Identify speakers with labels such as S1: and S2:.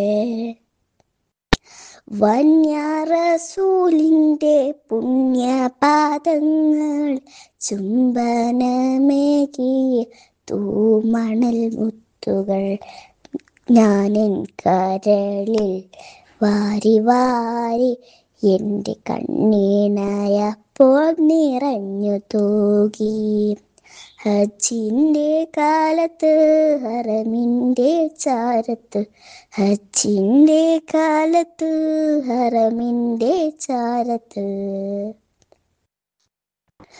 S1: വന്യാറസൂലിൻ്റെ പുണ്യപാദങ്ങൾ ചുംബനമേകിയ തൂമണൽ മുത്തുകൾ ഞാനെൻ കരളിൽ വാരി വാരി എൻ്റെ കണ്ണീണയപ്പോൾ നിറഞ്ഞു തൂകി ഹജ്ജിൻ്റെ കാലത്ത് ഹറമിൻ്റെ ചാരത്ത് ഹജ്ജിൻ്റെ കാലത്ത് ഹറമിൻ്റെ ചാരത്ത്